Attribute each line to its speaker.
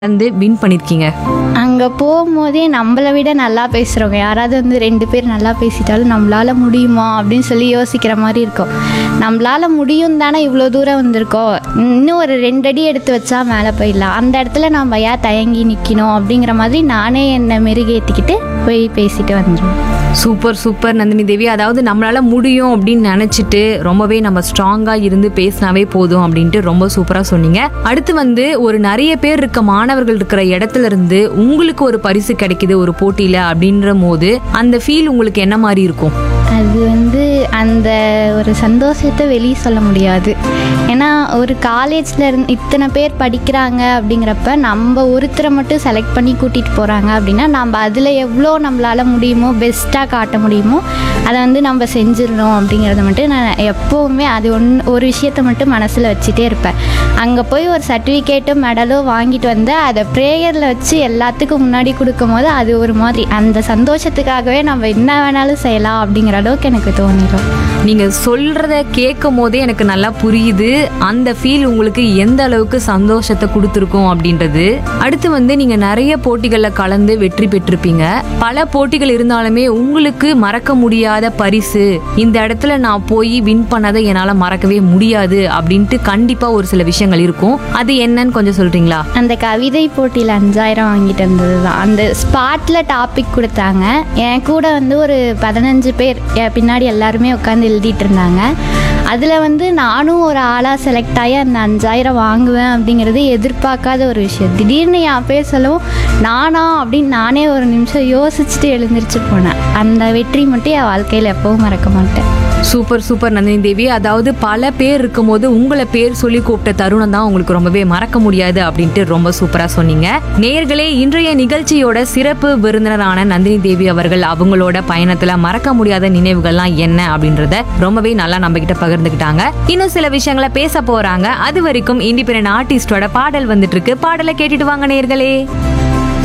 Speaker 1: வந்து வின் பண்ணிருக்கீங்க
Speaker 2: அங்கே போகும்போதே நம்மளை விட நல்லா பேசுகிறவங்க யாராவது வந்து ரெண்டு பேர் நல்லா பேசிட்டாலும் நம்மளால முடியுமா அப்படின்னு சொல்லி யோசிக்கிற மாதிரி இருக்கும் நம்மளால முடியும் தானே இவ்வளோ தூரம் வந்திருக்கோம் இன்னும் ஒரு ரெண்டு அடி எடுத்து வச்சா மேலே போயிடலாம் அந்த இடத்துல நம்ம ஏன் தயங்கி நிற்கணும் அப்படிங்கிற மாதிரி நானே என்னை மெருகேற்றிக்கிட்டு போய் பேசிட்டு வந்துடுவேன்
Speaker 1: சூப்பர் சூப்பர் நந்தினி தேவி அதாவது நம்மளால முடியும் அப்படின்னு நினைச்சிட்டு ரொம்பவே நம்ம ஸ்ட்ராங்கா இருந்து பேசினாவே போதும் அப்படின்ட்டு ரொம்ப சூப்பரா சொன்னீங்க அடுத்து வந்து ஒரு நிறைய பேர் இருக்க மாணவர்கள் இருக்கிற இடத்துல இருந்து உங்களுக்கு ஒரு பரிசு கிடைக்குது ஒரு போட்டியில அப்படின்ற போது அந்த ஃபீல் உங்களுக்கு என்ன மாதிரி இருக்கும்
Speaker 2: அது வந்து அந்த ஒரு சந்தோஷத்தை வெளியே சொல்ல முடியாது ஏன்னா ஒரு காலேஜில் இருந்து இத்தனை பேர் படிக்கிறாங்க அப்படிங்கிறப்ப நம்ம ஒருத்தரை மட்டும் செலக்ட் பண்ணி கூட்டிகிட்டு போகிறாங்க அப்படின்னா நம்ம அதில் எவ்வளோ நம்மளால் முடியுமோ பெஸ்ட்டாக காட்ட முடியுமோ அதை வந்து நம்ம செஞ்சிடணும் அப்படிங்கிறத மட்டும் நான் எப்போவுமே அது ஒன் ஒரு விஷயத்தை மட்டும் மனசில் வச்சுட்டே இருப்பேன் அங்கே போய் ஒரு சர்டிஃபிகேட்டும் மெடலும் வாங்கிட்டு வந்து அதை ப்ரேயரில் வச்சு எல்லாத்துக்கும் முன்னாடி கொடுக்கும்போது அது ஒரு மாதிரி அந்த சந்தோஷத்துக்காகவே நம்ம என்ன வேணாலும் செய்யலாம் அப்படிங்கிற அளவுக்கு எனக்கு தோணிடும்
Speaker 1: நீங்க சொல்றத கேட்கும் போதே எனக்கு நல்லா புரியுது அந்த ஃபீல் உங்களுக்கு எந்த அளவுக்கு சந்தோஷத்தை கொடுத்துருக்கும் அப்படின்றது அடுத்து வந்து நீங்க நிறைய போட்டிகள்ல கலந்து வெற்றி பெற்றிருப்பீங்க பல போட்டிகள் இருந்தாலுமே உங்களுக்கு மறக்க முடியாத பரிசு இந்த இடத்துல நான் போய் வின் பண்ணதை என்னால மறக்கவே முடியாது அப்படின்ட்டு கண்டிப்பா ஒரு சில விஷயங்கள் இருக்கும் அது என்னன்னு கொஞ்சம் சொல்றீங்களா
Speaker 2: அந்த கவிதை போட்டியில் அஞ்சாயிரம் வாங்கிட்டு வந்தது தான் அந்த ஸ்பாட்டில் டாபிக் கொடுத்தாங்க என் கூட வந்து ஒரு பதினஞ்சு பேர் என் பின்னாடி எல்லாருமே உட்காந்து எழுதிட்டு இருந்தாங்க அதில் வந்து நானும் ஒரு ஆளாக செலக்ட் ஆகி அந்த அஞ்சாயிரம் வாங்குவேன் அப்படிங்கிறது எதிர்பார்க்காத ஒரு விஷயம் திடீர்னு என் பேர் சொல்லவும் நானா அப்படின்னு நானே ஒரு நிமிஷம் யோசிச்சுட்டு எழுந்திரிச்சு போனேன் அந்த வெற்றி மட்டும் என் வாழ்க்கையில் எப்பவும் மறக்க மாட்டேன்
Speaker 1: சூப்பர் சூப்பர் நந்தினி தேவி அதாவது பல பேர் இருக்கும்போது உங்களை பேர் சொல்லி கூப்பிட்ட தருணம் தான் உங்களுக்கு ரொம்பவே மறக்க முடியாது அப்படின்ட்டு ரொம்ப சூப்பரா சொன்னீங்க நேர்களே இன்றைய நிகழ்ச்சியோட சிறப்பு விருந்தினரான நந்தினி தேவி அவர்கள் அவங்களோட பயணத்துல மறக்க முடியாத நினைவுகள்லாம் என்ன அப்படின்றத ரொம்பவே நல்லா நம்ம கிட்ட பகிர்ந்துக்கிட்டாங்க இன்னும் சில விஷயங்களை பேச போறாங்க அது வரைக்கும் இண்டிபெண்டன்ட் ஆர்டிஸ்டோட பாடல் வந்துட்டு இருக்கு பாடலை கேட்டுட்டு வாங்க நேர்களே